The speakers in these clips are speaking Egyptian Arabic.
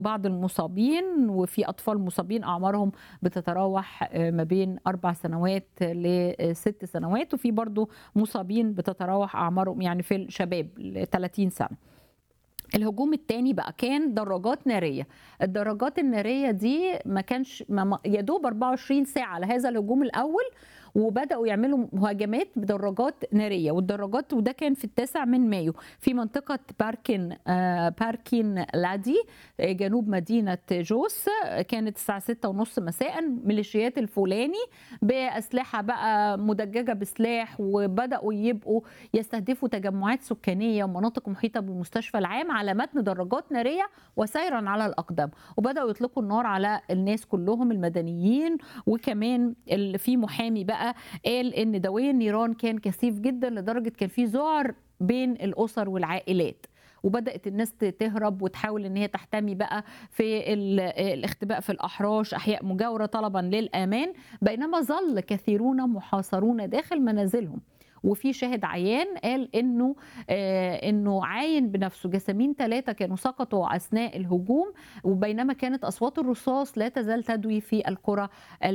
بعض المصابين وفي أطفال مصابين أعمارهم بتتراوح ما بين أربع سنوات لست سنوات وفي برضو مصابين بتتراوح أعمارهم يعني في الشباب 30 سنة الهجوم الثاني بقى كان دراجات ناريه الدراجات الناريه دي ما كانش ما يا دوب 24 ساعه على هذا الهجوم الاول وبداوا يعملوا مهاجمات بدراجات ناريه والدراجات وده كان في التاسع من مايو في منطقه باركن آه باركين لادي جنوب مدينه جوس كانت الساعه 6 ونص مساء ميليشيات الفولاني باسلحه بقى مدججه بسلاح وبداوا يبقوا يستهدفوا تجمعات سكانيه ومناطق محيطه بالمستشفى العام على متن دراجات ناريه وسيرا على الاقدام وبداوا يطلقوا النار على الناس كلهم المدنيين وكمان في محامي بقى قال ان دوي النيران كان كثيف جدا لدرجه كان في ذعر بين الاسر والعائلات وبدات الناس تهرب وتحاول ان هي تحتمي بقى في الاختباء في الاحراش احياء مجاوره طلبا للامان بينما ظل كثيرون محاصرون داخل منازلهم وفي شاهد عيان قال انه آه انه عاين بنفسه جسامين ثلاثه كانوا سقطوا اثناء الهجوم وبينما كانت اصوات الرصاص لا تزال تدوي في القرى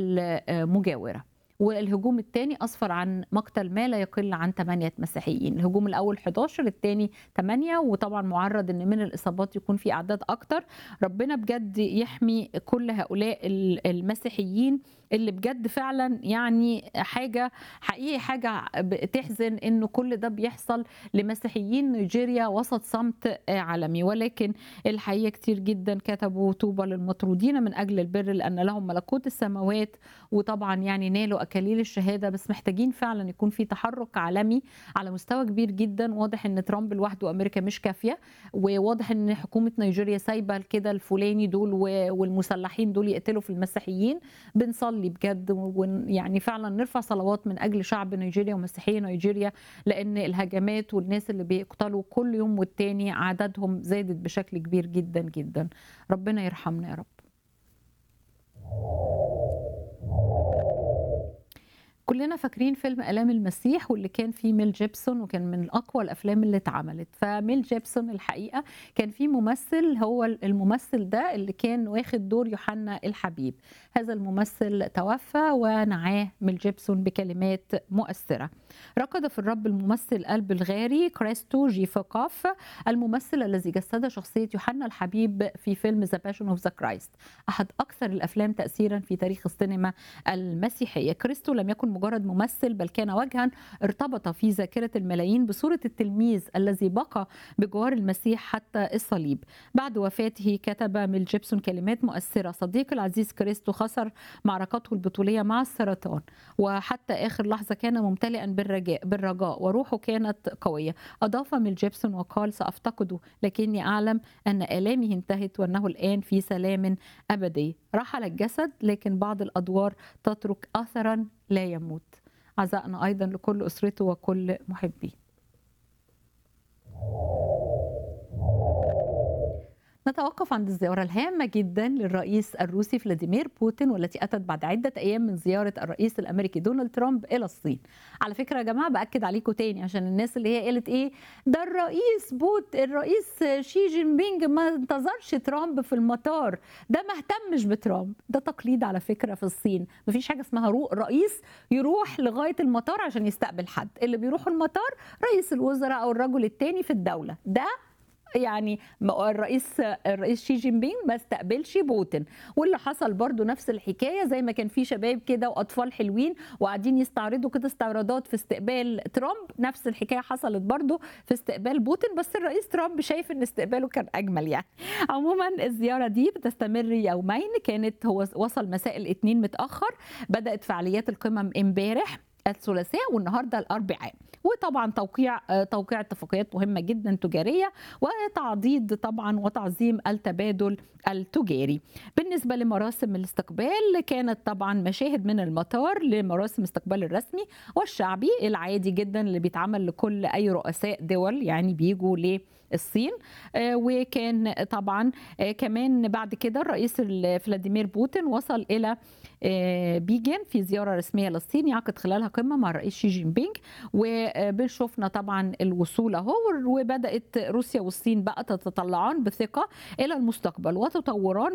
المجاوره والهجوم الثاني اسفر عن مقتل ما لا يقل عن 8 مسيحيين الهجوم الاول 11 الثاني 8 وطبعا معرض ان من الاصابات يكون في اعداد اكتر ربنا بجد يحمي كل هؤلاء المسيحيين اللي بجد فعلا يعني حاجه حقيقي حاجه تحزن انه كل ده بيحصل لمسيحيين نيجيريا وسط صمت عالمي ولكن الحقيقه كتير جدا كتبوا طوبى للمطرودين من اجل البر لان لهم ملكوت السماوات وطبعا يعني نالوا اكاليل الشهاده بس محتاجين فعلا يكون في تحرك عالمي على مستوى كبير جدا واضح ان ترامب لوحده وامريكا مش كافيه وواضح ان حكومه نيجيريا سايبه كده الفلاني دول والمسلحين دول يقتلوا في المسيحيين بنصلي نصلي بجد ويعني فعلا نرفع صلوات من اجل شعب نيجيريا ومسيحيه نيجيريا لان الهجمات والناس اللي بيقتلوا كل يوم والتاني عددهم زادت بشكل كبير جدا جدا ربنا يرحمنا يا رب كلنا فاكرين فيلم الام المسيح واللي كان فيه ميل جيبسون وكان من اقوى الافلام اللي اتعملت فميل جيبسون الحقيقه كان في ممثل هو الممثل ده اللي كان واخد دور يوحنا الحبيب هذا الممثل توفى ونعاه ميل جيبسون بكلمات مؤثره ركض في الرب الممثل البلغاري كريستو جيفوكوف الممثل الذي جسد شخصيه يوحنا الحبيب في فيلم ذا باشن اوف ذا كرايست احد اكثر الافلام تاثيرا في تاريخ السينما المسيحيه كريستو لم يكن مجرد ممثل بل كان وجها ارتبط في ذاكرة الملايين بصورة التلميذ الذي بقى بجوار المسيح حتى الصليب بعد وفاته كتب ميل جيبسون كلمات مؤثرة صديقي العزيز كريستو خسر معركته البطولية مع السرطان وحتى آخر لحظة كان ممتلئا بالرجاء بالرجاء وروحه كانت قوية أضاف ميل جيبسون وقال سأفتقده لكني أعلم أن آلامه انتهت وأنه الآن في سلام أبدي رحل الجسد لكن بعض الأدوار تترك أثرا لا يموت عزائنا أيضا لكل أسرته وكل محبيه نتوقف عند الزيارة الهامة جدا للرئيس الروسي فلاديمير بوتين والتي أتت بعد عدة أيام من زيارة الرئيس الأمريكي دونالد ترامب إلى الصين على فكرة يا جماعة بأكد عليكم تاني عشان الناس اللي هي قالت إيه ده الرئيس بوت الرئيس شي جين بينج ما انتظرش ترامب في المطار ده ما اهتمش بترامب ده تقليد على فكرة في الصين مفيش حاجة اسمها رو رئيس يروح لغاية المطار عشان يستقبل حد اللي بيروحوا المطار رئيس الوزراء أو الرجل التاني في الدولة ده يعني الرئيس الرئيس شي جين بينج ما استقبلش بوتين واللي حصل برضو نفس الحكايه زي ما كان في شباب كده واطفال حلوين وقاعدين يستعرضوا كده استعراضات في استقبال ترامب نفس الحكايه حصلت برضو في استقبال بوتين بس الرئيس ترامب شايف ان استقباله كان اجمل يعني عموما الزياره دي بتستمر يومين كانت هو وصل مساء الاثنين متاخر بدات فعاليات القمم امبارح الثلاثاء والنهارده الاربعاء وطبعا توقيع توقيع اتفاقيات مهمه جدا تجاريه وتعضيد طبعا وتعظيم التبادل التجاري بالنسبه لمراسم الاستقبال كانت طبعا مشاهد من المطار لمراسم الاستقبال الرسمي والشعبي العادي جدا اللي بيتعمل لكل اي رؤساء دول يعني بيجوا الصين وكان طبعا كمان بعد كده الرئيس فلاديمير بوتين وصل الى بيجين في زياره رسميه للصين يعقد خلالها قمه مع الرئيس شي جين بينج وبنشوفنا طبعا الوصول اهو وبدات روسيا والصين بقى تتطلعان بثقه الى المستقبل وتطوران